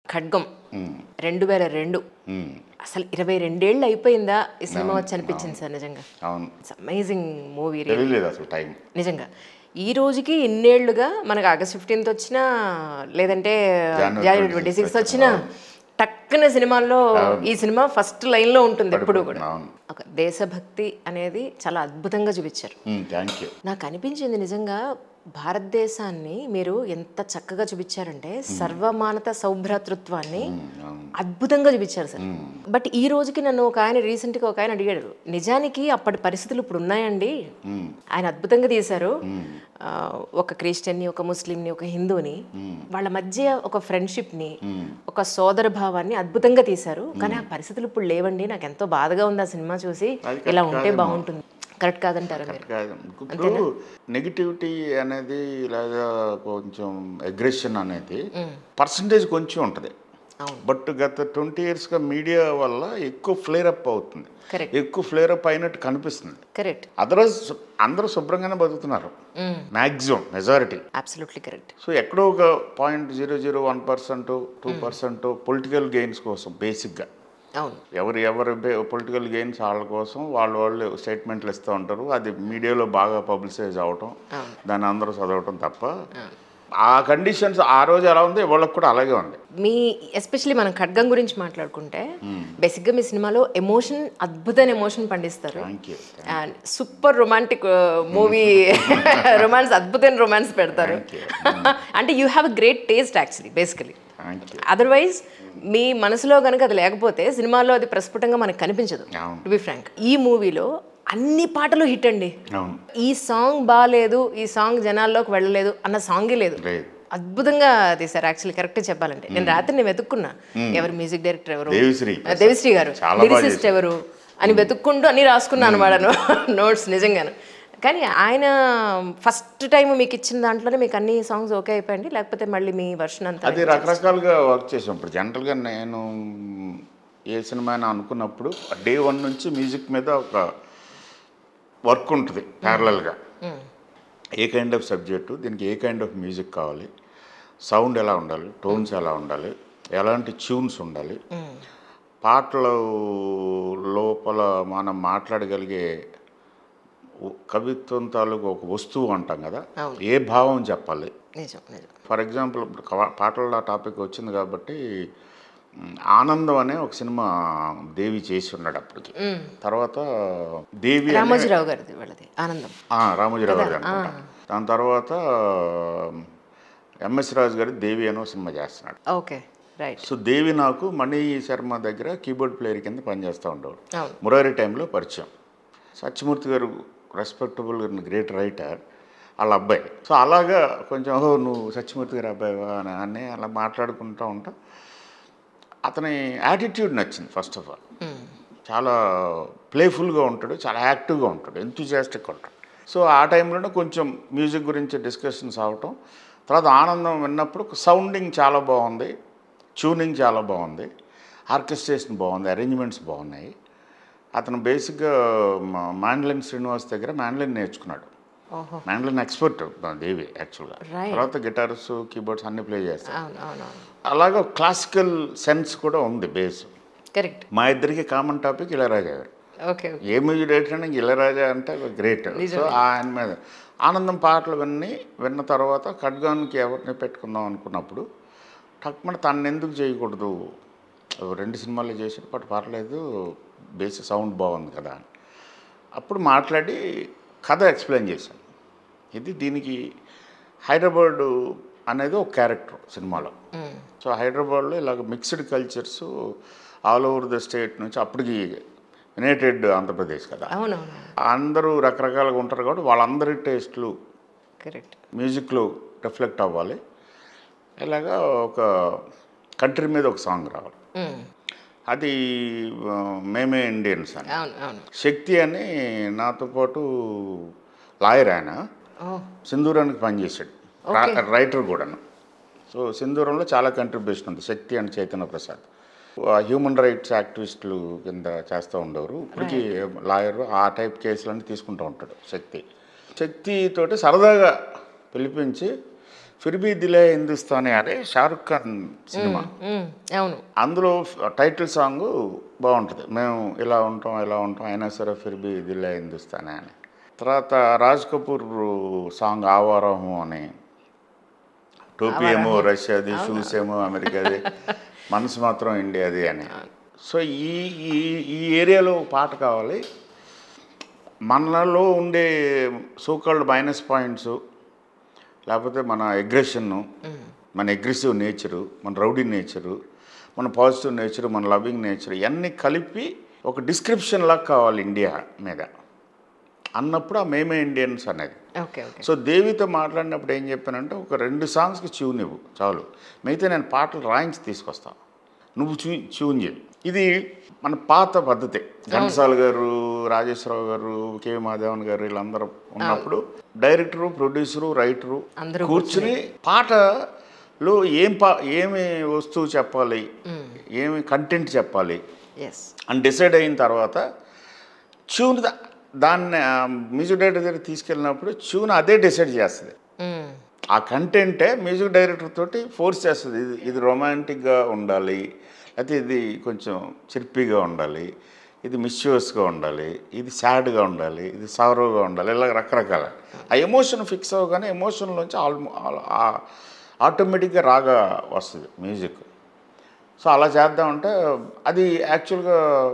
ఖడ్గం రెండు వేల రెండు ఉమ్, అసలు ఇరవై రెండేళ్ళు అయిపోయిందా ఈ సినిమా వచ్చి అనిపించింది సార్ నిజంగా అవును ఇట్స్ అమేజింగ్ మూవీ తెలియలేదు అసలు టైం నిజంగా ఈ రోజుకి ఇన్నేళ్లుగా మనకు ఆగస్ట్ ఫిఫ్టీన్త్ వచ్చినా లేదంటే January జనవరి ట్వంటీ సిక్స్త్ వచ్చినా టక్కున సినిమాల్లో ఈ సినిమా ఫస్ట్ లైన్లో ఉంటుంది ఎప్పుడు కూడా అవును ఒక దేశభక్తి అనేది చాలా అద్భుతంగా చూపించారు థ్యాంక్ యూ నాకు అనిపించింది నిజంగా భారతదేశాన్ని మీరు ఎంత చక్కగా చూపించారంటే సర్వమానత సౌభ్రాతృత్వాన్ని అవును అద్భుతంగా చూపించారు సార్ బట్ ఈ రోజుకి నన్ను ఒక ఆయన రీసెంట్గా ఒక ఆయన అడిగాడు నిజానికి అప్పటి పరిస్థితులు ఇప్పుడు ఉన్నాయండి ఆయన అద్భుతంగా తీశారు ఆ, ఒక క్రిస్టియన్ని ఒక ముస్లింని ఒక హిందూని వాళ్ళ మధ్య ఒక ఫ్రెండ్షిప్ని ఒక సోదర భావాన్ని అద్భుతంగా తీశారు కానీ ఆ పరిస్థితులు ఇప్పుడు లేవండి నాకు ఎంతో బాధగా ఉంది ఆ సినిమా చూసి ఇలా ఉంటే బాగుంటుంది కరెక్ట్ కాదంటారా మీరు కాదు ఇప్పుడు నెగిటివిటీ అనేది లేదా కొంచెం అగ్రెషన్ అనేది పర్సంటేజ్ కొంచెం ఉంటుంది అవును. బట్ గత ట్వంటీ ఇయర్స్గా మీడియా వల్ల ఎక్కువ ఫ్లేర్ అప్ అవుతుంది Correct. ఎక్కువ ఫ్లేర్ అప్ అయినట్టు కనిపిస్తుంది కరెక్ట్ అదర్వైజ్ అందరూ శుభ్రంగానే బతుకుతున్నారు maximum majority absolutely correct so ఎక్కడో ఒక point zero zero one percent two percent political gains కోసం బేసిక్గా అవును ఎవరు ఎవరు పొలిటికల్ గెయిన్స్ వాళ్ళ కోసం వాళ్ళు వాళ్ళు స్టేట్మెంట్లు ఇస్తూ ఉంటారు అది మీడియాలో బాగా పబ్లిసైజ్ అవటం దాన్ని అందరూ చదవటం తప్ప ఆ కండిషన్స్ ఆ రోజు ఎలా ఉంది వాళ్ళకి కూడా అలాగే ఉంది మీ ఎస్పెషలీ మనం ఖడ్గం గురించి మాట్లాడుకుంటే బేసిక్గా మీ సినిమాలో ఎమోషన్ అద్భుతమైన ఎమోషన్ పండిస్తారు thank you and super romantic movie romance అద్భుతమైన రొమాన్స్ పెడతారు అంటే you have a great taste actually basically thank you otherwise మీ మనసులో కనుక అది లేకపోతే సినిమాలో అది ప్రస్ఫుటంగా మనకు కనిపించదు అవును. టు బి ఫ్రాంక్ ఈ మూవీలో అన్ని పాటలు హిట్ అండి అవును ఈ సాంగ్ బాగాలేదు ఈ సాంగ్ జనాల్లోకి వెళ్ళలేదు అన్న సాంగే లేదు లేదు అద్భుతంగా తీశారు యాక్చువల్లీ కరెక్ట్ చెప్పాలంటే నేను రాత్రి నేను వెతుక్కున్నా ఎవరు మ్యూజిక్ డైరెక్టర్ ఎవరు దేవిశ్రీ ఆ, దేవిశ్రీ గారు చాలా బాగా లిరిసిస్ట్ ఎవరు అని వెతుక్కుంటూ అన్ని రాసుకున్నాను అనమాట నోట్స్ నిజంగాను కానీ ఆయన ఫస్ట్ టైం మీకు ఇచ్చిన దాంట్లోనే మీకు అన్ని సాంగ్స్ ఓకే అయిపోయింది లేకపోతే మళ్ళీ మీ వర్షన్ అంతా అది రకరకాలుగా వర్క్ చేసాం ఇప్పుడు జనరల్గా నేను ఏ సినిమా అయినా అనుకున్నప్పుడు డే వన్ నుంచి మ్యూజిక్ మీద ఒక వర్క్ ఉంటుంది ప్యారలల్గా ఏ కైండ్ ఆఫ్ సబ్జెక్టు దీనికి ఏ కైండ్ ఆఫ్ మ్యూజిక్ కావాలి సౌండ్ ఎలా ఉండాలి టోన్స్ ఎలా ఉండాలి ఎలాంటి ట్యూన్స్ ఉండాలి పాటలు లోపల మనం మాట్లాడగలిగే ఉ- కవిత్వం తాలూకు ఒక వస్తువు అంటాం కదా అవును. ఏ భావం చెప్పాలి నిజం నిజం ఫర్ ఎగ్జాంపుల్ ఇప్పుడు కవ- పాటల టాపిక్ వచ్చింది కాబట్టి మ్, ఆనందం అనే ఒక సినిమా దేవి చేసి ఉన్నాడు అప్పటికి తర్వాత దేవి అనే- రామోజీరావు గారిది వాళ్ళది ఆనందం ఆ, రామోజీరావు గారి అనుకుంటా దాని తర్వాత ఎంఎస్ రాజు గారి దేవి అనే ఒక సినిమా చేస్తున్నాడు ఓకే రైట్ సో దేవి నాకు మణి శర్మ దగ్గర కీబోర్డ్ ప్లేయర్ కింద పనిచేస్తూ ఉండేవాడు అవును మురారి టైంలో పరిచయం సత్యమూర్తి గారు రెస్పెక్టబుల్ గ్రేట్ రైటర్ వాళ్ళ అబ్బాయి సో అలాగా కొంచెం ఓహో నువ్వు సత్యమూర్తి గారి అబ్బాయివా అని అని అలా మాట్లాడుకుంటూ ఉంటా అతని యాటిట్యూడ్ నచ్చింది ఫస్ట్ ఆఫ్ ఆల్ చాలా ప్లేఫుల్గా ఉంటాడు చాలా యాక్టివ్గా ఉంటాడు ఎంతూజియాస్టిక్ ఉంటాడు సో ఆ టైంలోనే కొంచెం మ్యూజిక్ గురించి డిస్కషన్స్ అవటం తర్వాత ఆనందం విన్నప్పుడు సౌండింగ్ చాలా బాగుంది ట్యూనింగ్ చాలా బాగుంది ఆర్కెస్ట్రేషన్ బాగుంది అరేంజ్మెంట్స్ బాగున్నాయి అతను బేసిక్గా మాండ్లిన్ శ్రీనివాస్ దగ్గర మాండ్లిన్ నేర్చుకున్నాడు ఓహో మాండ్లిన్ ఎక్స్పర్ట్ దేవి యాక్చువల్గా Right. తర్వాత గిటార్స్ కీబోర్డ్స్ అన్ని ప్లే చేస్తాడు అవును అవును అవును అలాగే క్లాసికల్ సెన్స్ కూడా ఉంది బేస్ కరెక్ట్ మా ఇద్దరికి కామన్ టాపిక్ ఇళయరాజా గారు ఓకే ఏ మ్యూజిక్ డైరెక్టర్ అంటే ఇళయరాజా అంటే గ్రేట్ సో ఆయన మీద ఆనందం పాటలు విన్ని విన్న తర్వాత ఖడ్గాన్కి ఎవరిని పెట్టుకుందాం అనుకున్నప్పుడు టక్మణ తను ఎందుకు చేయకూడదు రెండు సినిమాలు చేసి బట్ పర్లేదు బేసిక్ సౌండ్ బాగుంది కదా అని అప్పుడు మాట్లాడి కథ ఎక్స్ప్లెయిన్ చేశాను ఇది దీనికి హైదరాబాద్ అనేది ఒక క్యారెక్టర్ సినిమాలో సో హైదరాబాద్లో ఇలాగ mixed cultures all over the state నుంచి అప్పటికి యునైటెడ్ ఆంధ్రప్రదేశ్ కదా అవునవును అందరూ రకరకాలుగా ఉంటారు కాబట్టి వాళ్ళందరి టేస్ట్లు కరెక్ట్ మ్యూజిక్లో రిఫ్లెక్ట్ అవ్వాలి ఇలాగా ఒక కంట్రీ మీద ఒక సాంగ్ రావాలి అది ఆ, మేమే ఇండియన్స్ అని అవును అవును శక్తి అని నాతో పాటు లాయర్ ఆయన ఓ సింధూరానికి పనిచేశాడు రా- రైటర్ కూడాను సో సింధూరంలో చాలా కంట్రిబ్యూషన్ ఉంది శక్తి అండ్ చైతన్య ప్రసాద్ ఆ హ్యూమన్ రైట్స్ యాక్టివిస్టులు కింద చేస్తూ ఉండేవారు ఇప్పటికీ లాయర్ ఆ టైప్ కేసులన్నీ తీసుకుంటూ ఉంటాడు శక్తి శక్తి తోటి సరదాగా పిలిపించి ఫిర్బీ దిలే హిందుస్థానీ అనే షారుఖ్ ఖాన్ సినిమా మ్మ్. అవును అందులో టైటిల్ సాంగ్ బాగుంటుంది మేము ఇలా ఉంటాం ఇలా ఉంటాం అయినా సరే ఫిర్బీ దిల్లే హిందుస్థానీ అని తర్వాత రాజ్ కపూర్ సాంగ్ ఆవారహం అని టోపీ ఏమో రష్యాది షూస్ ఏమో అమెరికాది మనసు మాత్రం ఇండియాది అని సో ఈ ఈ ఈ ఏరియాలో పాట కావాలి మనలో ఉండే సోకాల్డ్ మైనస్ పాయింట్స్ లేకపోతే మన అగ్రెషన్ను మన అగ్రెసివ్ నేచరు మన రౌడీ నేచరు మన పాజిటివ్ నేచర్ మన లవింగ్ నేచర్ ఇవన్నీ కలిపి ఒక డిస్క్రిప్షన్ లాగా కావాలి ఇండియా మీద అన్నప్పుడు ఆ మేమే ఇండియన్స్ అనేది ఓకే ఓకే సో దేవితో మాట్లాడినప్పుడు ఏం చెప్పానంటే ఒక రెండు సాంగ్స్కి ట్యూన్ ఇవ్వు చాలు మిగతా నేను పాటలు రాయించి తీసుకొస్తా నువ్వు చూ ట్యూన్ చేయి ఇది మన పాత పద్ధతి ఘంటసాల గారు రాజేశ్వరరావు గారు కె మాధవన్ గారు వీళ్ళందరూ ఉన్నప్పుడు డైరెక్టరు ప్రొడ్యూసరు రైటరు అందరూ కూర్చుని పాటలో ఏం పా ఏమి వస్తువు చెప్పాలి ఏమి కంటెంట్ చెప్పాలి ఎస్ అని డిసైడ్ అయిన తర్వాత ట్యూన్ దా- దాన్ని మ్యూజిక్ డైరెక్టర్ దగ్గర తీసుకెళ్ళినప్పుడు ట్యూన్ అదే డిసైడ్ చేస్తుంది ఆ కంటెంటే మ్యూజిక్ డైరెక్టర్ తోటి ఫోర్స్ చేస్తుంది ఇది ఇది రొమాంటిక్గా ఉండాలి అయితే ఇది కొంచెం చిర్పీగా ఉండాలి ఇది మిస్యూస్గా ఉండాలి ఇది సాడ్గా ఉండాలి ఇది సారోగా ఉండాలి ఇలా రకరకాల ఆ ఎమోషన్ ఫిక్స్ అవ్వగానే ఎమోషన్లోంచి ఆల్మో ఆటోమేటిక్గా రాగా వస్తుంది మ్యూజిక్ సో అలా చేద్దామంటే అది యాక్చువల్గా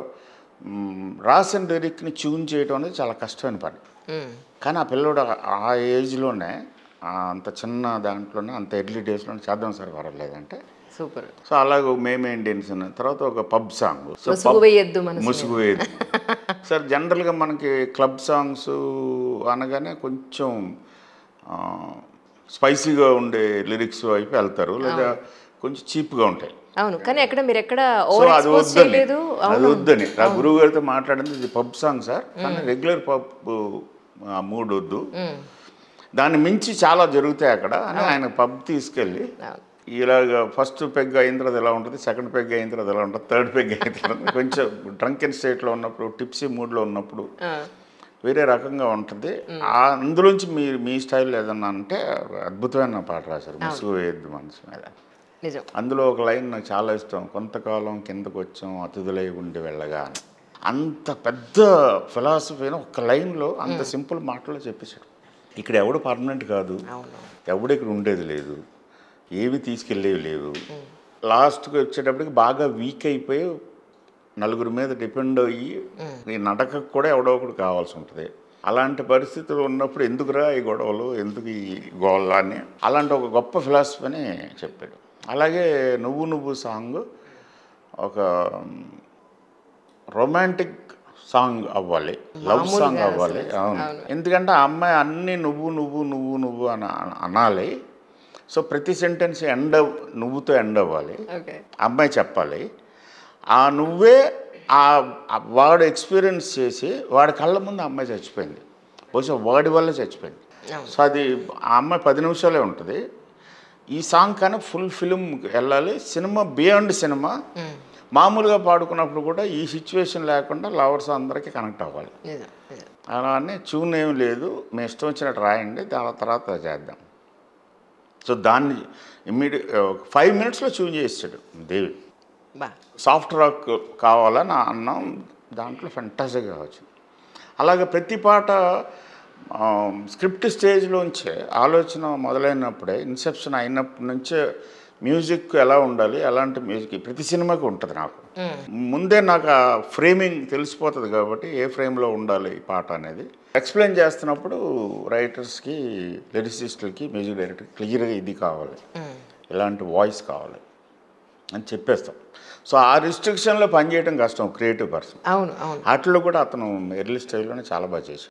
మ్, రాసిన లిరిక్ని ట్యూన్ చేయడం అనేది చాలా కష్టమైన పని కానీ ఆ పిల్లోడు ఆ- ఆ ఏజ్లోనే ఆ అంత చిన్న దాంట్లోనే అంత ఎర్లీ డేస్లోనే చేద్దాం సార్ పర్వాలేదంటే సూపర్ సో అలాగే మేమే ఇండియన్స్ అన్న తర్వాత ఒక పబ్ సాంగ్ సో ముసుగు వేయద్దు మనసు ముసుగు వేయద్దు సార్ జనరల్గా మనకి క్లబ్ సాంగ్స్ అనగానే కొంచెం ఆ, స్పైసీగా ఉండే లిరిక్స్ వైపు వెళ్తారు లేదా కొంచెం చీప్గా ఉంటాయి అవును కానీ ఎక్కడ మీరు ఎక్కడ సో ఓవర్ అది ఎక్స్పోజ్ వద్దని చేయలేదు అది వద్దని నా గురువు గారితో మాట్లాడింది ఇది పబ్ సాంగ్ సార్ కానీ రెగ్యులర్ పబ్ మూడ్ వద్దు మ్మ్. దాన్ని మించి చాలా జరుగుతాయి అక్కడ అని ఆయన పబ్ తీసుకెళ్ళి అవును. ఇలాగ ఫస్ట్ పెగ్ అయిన తర్వాత ఎలా ఉంటుంది సెకండ్ పెగ్ అయిన తర్వాత ఎలా ఉంటుంది థర్డ్ పెగ్ అయిన తర్వాత కొంచెం డ్రంకెన్ స్టేట్లో ఉన్నప్పుడు టిప్సీ మూడ్లో ఉన్నప్పుడు ఆ, వేరే రకంగా ఉంటుంది ఆ అందులోంచి మీ మీ స్టైల్ ఏదన్నా అంటే అద్భుతమైన పాట రాశారు ముసుగు వేయద్దు మనసు మీద నిజం అందులో ఒక లైన్ నాకు చాలా ఇష్టం కొంతకాలం కిందకు వచ్చాం అతిథులై ఉండి వెళ్ళగా అని. అంత పెద్ద ఫిలాసఫీని ఒక లైన్లో అంత సింపుల్ మాటలో చెప్పేశాడు ఇక్కడ ఎవడు పర్మనెంట్ కాదు అవును ఎవడు ఇక్కడ ఉండేది లేదు ఏవి తీసుకెళ్ళేవి లేవు లాస్ట్కి వచ్చేటప్పటికి బాగా వీక్ అయిపోయి నలుగురి మీద డిపెండ్ అయ్యి నీ నడకకు కూడా ఎవడో ఒకడు కావాల్సి ఉంటుంది అలాంటి పరిస్థితులు ఉన్నప్పుడు ఎందుకురా ఈ గొడవలు ఎందుకు ఈ గోళ్ళ అని అలాంటి ఒక గొప్ప ఫిలాసఫీని చెప్పాడు అలాగే నువ్వు నువ్వు సాంగ్ ఒక రొమాంటిక్ సాంగ్ అవ్వాలి లవ్ సాంగ్ అవ్వాలి అవును ఎందుకంటే ఆ అమ్మాయి అన్ని నువ్వు నువ్వు నువ్వు నువ్వు అని అన- అనాలి సో ప్రతి సెంటెన్స్ ఎండ్ అవ్ నువ్వుతో ఎండ్ అవ్వాలి ఓకే అమ్మాయి చెప్పాలి ఆ నువ్వే ఆ ఆ వాడు ఎక్స్పీరియన్స్ చేసి వాడి కళ్ళ ముందు ఆ అమ్మాయి చచ్చిపోయింది బహుశా వాడి వల్ల చచ్చిపోయింది అవును. సో అది ఆ అమ్మాయి పది నిమిషాలే ఉంటుంది ఈ సాంగ్ కానీ ఫుల్ ఫిలిం వెళ్ళాలి సినిమా బియాండ్ సినిమా మామూలుగా పాడుకున్నప్పుడు కూడా ఈ సిచ్యువేషన్ లేకుండా లవర్స్ అందరికీ కనెక్ట్ అవ్వాలి నిజం నిజం అలా అని ట్యూన్ ఏం లేదు మీ ఇష్టం వచ్చినట్టు రాయండి దాని తర్వాత చేద్దాం సో దాన్ని ఇమ్మీడియట్ ఫైవ్ మినిట్స్లో ట్యూన్ చేసాడు దేవి బా సాఫ్ట్ రాక్ కావాలని అన్నాం దాంట్లో ఫెంటాసిక్గా వచ్చింది అలాగే ప్రతి పాట ఆ, స్క్రిప్ట్ స్టేజ్లోంచే ఆలోచన మొదలైనప్పుడే ఇన్సెప్షన్ అయినప్పటి నుంచే మ్యూజిక్ ఎలా ఉండాలి ఎలాంటి మ్యూజిక్ ప్రతి సినిమాకి ఉంటుంది నాకు ముందే నాకు ఆ ఫ్రేమింగ్ తెలిసిపోతుంది కాబట్టి ఏ ఫ్రేమ్లో ఉండాలి ఈ పాట అనేది ఎక్స్ప్లెయిన్ చేస్తున్నప్పుడు రైటర్స్కి లిరిసిస్టులకి మ్యూజిక్ డైరెక్టర్కి క్లియర్గా ఇది కావాలి ఇలాంటి వాయిస్ కావాలి అని చెప్పేస్తాం సో ఆ రిస్ట్రిక్షన్లో పనిచేయడం కష్టం క్రియేటివ్ పర్సన్ అవును అవును వాటిలో కూడా అతను ఎర్లీ స్టైల్లోనే చాలా బాగా చేశాడు